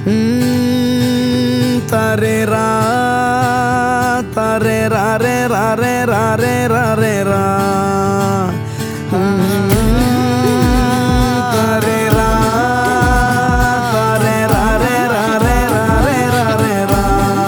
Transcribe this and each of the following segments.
ம், தரேரா தரேரா ரே ரா ரே ரா ரே ரா ரே ரா ம், தரேரா தரேரா ரே ரா ரே ரா ரே ரா ரே ரா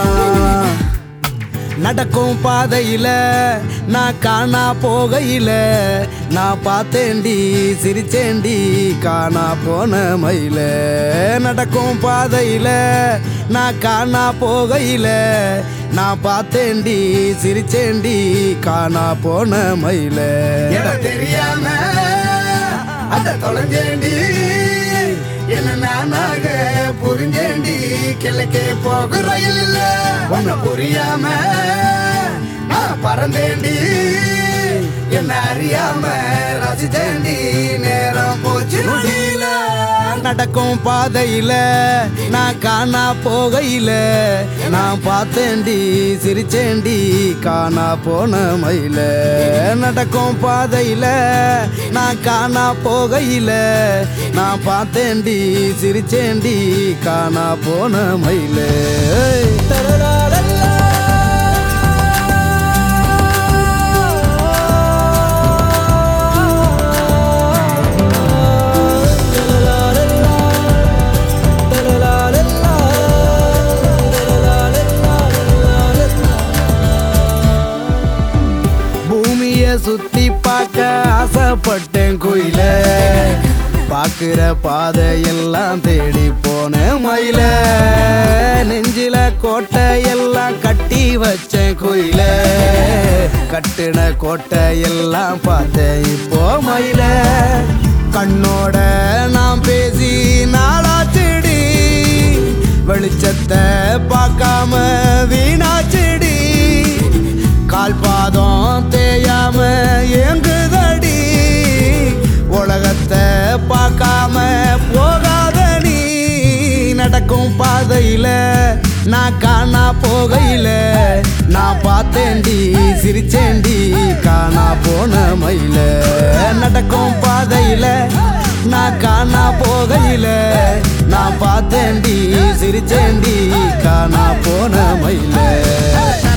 நடக்கும் பாதையில நான் காணா போகையில நான் பார்த்தேன்டி சிரிச்சேண்டி காணா போன மயில நடக்கும் பாதையில நான் காணா போகையில நான் பார்த்தேன்டி சிரிச்சேண்டி காணா போன மயில இடம் தெரியாம அத தொலைஞ்சேண்டி என்ன நானாக புரிஞ்சேண்டி கிழக்கே போக ரயில் இல்ல ஒன்ன புரியாம நான் பறந்தேண்டி என்ன அறியாம ரசிச்சேண்டி நேரம் போச்சு நொடியில நடக்கும் பாதையில நான் காணா போகையில நான் பார்த்தேன்டி சிரிச்சேண்டி காணா போன மயில நடக்கும் பாதையில நான் காணா போகையில நான் பார்த்தேன்டி சிரிச்சேண்டி காணா போன மயில பூமிய சுத்தி பார்க்க ஆசைப்பட்டேன் கோயில பாக்குற பாதையெல்லாம் தேடி போனேன் மயில நெஞ்சில கோட்டை எல்லாம் கட்டி வச்சேன் கோயில கட்டுன கோட்டை எல்லாம் பார்த்தேன் இப்போ மயில கண்ணோட நாம் பேசி நாளாச்செடி வெளிச்சத்தை பார்க்காம வீணாச்செடி கால் பாதம் தேயாம எங்குதடி உலகத்தை பார்க்காம போகாத நீ நடக்கும் பாதையில நான் காணா போகையில நான் பார்த்தேன்டி சிரிச்சேண்டி காணா போன மயில நடக்கும் பாதையில நான் காணா போகையில நான் பார்த்தேன்டி சிரிச்சேண்டி காணா போன மயில